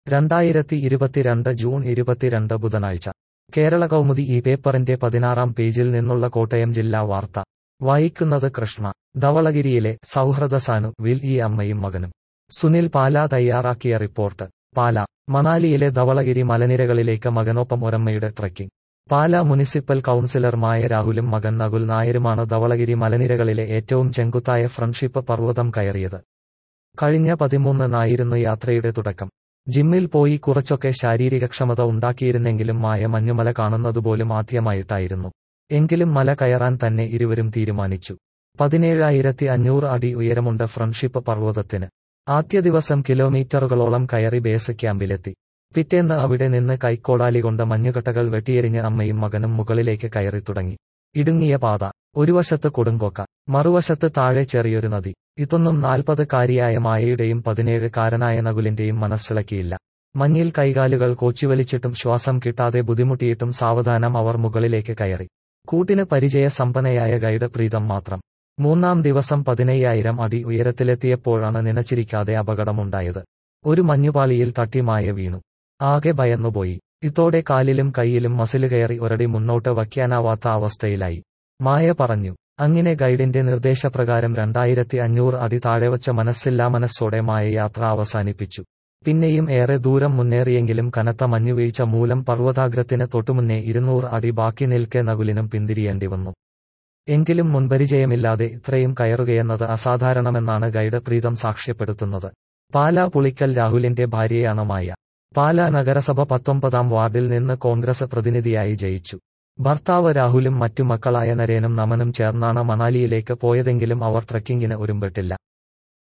രണ്ടായിരത്തി ഇരുപത്തിരണ്ട് ജൂൺ ഇരുപത്തിരണ്ട് ബുധനാഴ്ച കേരള കൗമുദി ഈ പേപ്പറിന്റെ പതിനാറാം പേജിൽ നിന്നുള്ള കോട്ടയം ജില്ലാ വാർത്ത വായിക്കുന്നത് കൃഷ്ണ ധവളഗിരിയിലെ സൗഹൃദ സാനു വിൽ ഈ അമ്മയും മകനും സുനിൽ പാല തയ്യാറാക്കിയ റിപ്പോർട്ട് പാല മണാലിയിലെ ധവളഗിരി മലനിരകളിലേക്ക് മകനൊപ്പം ഒരമ്മയുടെ ട്രക്കിംഗ് പാല മുനിസിപ്പൽ കൌൺസിലർമായ രാഹുലും മകൻ നകുൽ നായരുമാണ് ധവളഗിരി മലനിരകളിലെ ഏറ്റവും ചെങ്കുത്തായ ഫ്രണ്ട്ഷിപ്പ് പർവ്വതം കയറിയത് കഴിഞ്ഞ പതിമൂന്നിനായിരുന്നു യാത്രയുടെ തുടക്കം ജിമ്മിൽ പോയി കുറച്ചൊക്കെ ശാരീരികക്ഷമത ഉണ്ടാക്കിയിരുന്നെങ്കിലും മായ മഞ്ഞുമല കാണുന്നതുപോലും ആദ്യമായിട്ടായിരുന്നു എങ്കിലും മല കയറാൻ തന്നെ ഇരുവരും തീരുമാനിച്ചു പതിനേഴായിരത്തി അഞ്ഞൂറ് അടി ഉയരമുണ്ട് ഫ്രണ്ട്ഷിപ്പ് പർവ്വതത്തിന് ആദ്യ ദിവസം കിലോമീറ്ററുകളോളം കയറി ബേസ് ക്യാമ്പിലെത്തി പിറ്റേന്ന് അവിടെ നിന്ന് കൈക്കോടാലി കൊണ്ട് മഞ്ഞുകട്ടകൾ വെട്ടിയെറിഞ്ഞ് അമ്മയും മകനും മുകളിലേക്ക് കയറി തുടങ്ങി ഇടുങ്ങിയ പാത ഒരു വശത്ത് കൊടുങ്കൊക്ക മറുവശത്ത് താഴെ ചെറിയൊരു നദി ഇതൊന്നും നാൽപ്പത് കാരിയായ മായയുടെയും പതിനേഴ് കാരനായ നകുലിന്റെയും മനസ്സിളക്കിയില്ല മഞ്ഞിൽ കൈകാലുകൾ കോച്ചിവലിച്ചിട്ടും ശ്വാസം കിട്ടാതെ ബുദ്ധിമുട്ടിയിട്ടും സാവധാനം അവർ മുകളിലേക്ക് കയറി കൂട്ടിന് പരിചയ സമ്പന്നയായ ഗൈഡ് പ്രീതം മാത്രം മൂന്നാം ദിവസം പതിനയ്യായിരം അടി ഉയരത്തിലെത്തിയപ്പോഴാണ് നനച്ചിരിക്കാതെ അപകടമുണ്ടായത് ഒരു മഞ്ഞുപാളിയിൽ തട്ടി മായ വീണു ആകെ ഭയന്നുപോയി ഇതോടെ കാലിലും കൈയിലും മസില് കയറി ഒരടി മുന്നോട്ട് വയ്ക്കാനാവാത്ത അവസ്ഥയിലായി മായ പറഞ്ഞു അങ്ങനെ ഗൈഡിന്റെ നിർദ്ദേശപ്രകാരം രണ്ടായിരത്തി അഞ്ഞൂറ് അടി താഴെവച്ച മനസ്സില്ലാ മനസ്സോടെ മായ യാത്ര അവസാനിപ്പിച്ചു പിന്നെയും ഏറെ ദൂരം മുന്നേറിയെങ്കിലും കനത്ത മഞ്ഞുവീഴ്ച മൂലം പർവ്വതാഗ്രത്തിന് തൊട്ടുമുന്നേ ഇരുന്നൂറ് അടി ബാക്കി നിൽക്കെ നകുലിനും പിന്തിരിയേണ്ടി വന്നു എങ്കിലും മുൻപരിചയമില്ലാതെ ഇത്രയും കയറുകയെന്നത് അസാധാരണമെന്നാണ് ഗൈഡ് പ്രീതം സാക്ഷ്യപ്പെടുത്തുന്നത് പാലാ പുളിക്കൽ രാഹുലിന്റെ ഭാര്യയാണ് മായ പാലാ നഗരസഭ പത്തൊമ്പതാം വാർഡിൽ നിന്ന് കോൺഗ്രസ് പ്രതിനിധിയായി ജയിച്ചു ഭർത്താവ് രാഹുലും മറ്റു മക്കളായ നരേനും നമനും ചേർന്നാണ് മണാലിയിലേക്ക് പോയതെങ്കിലും അവർ ട്രക്കിങ്ങിന് ഒരുമ്പെട്ടില്ല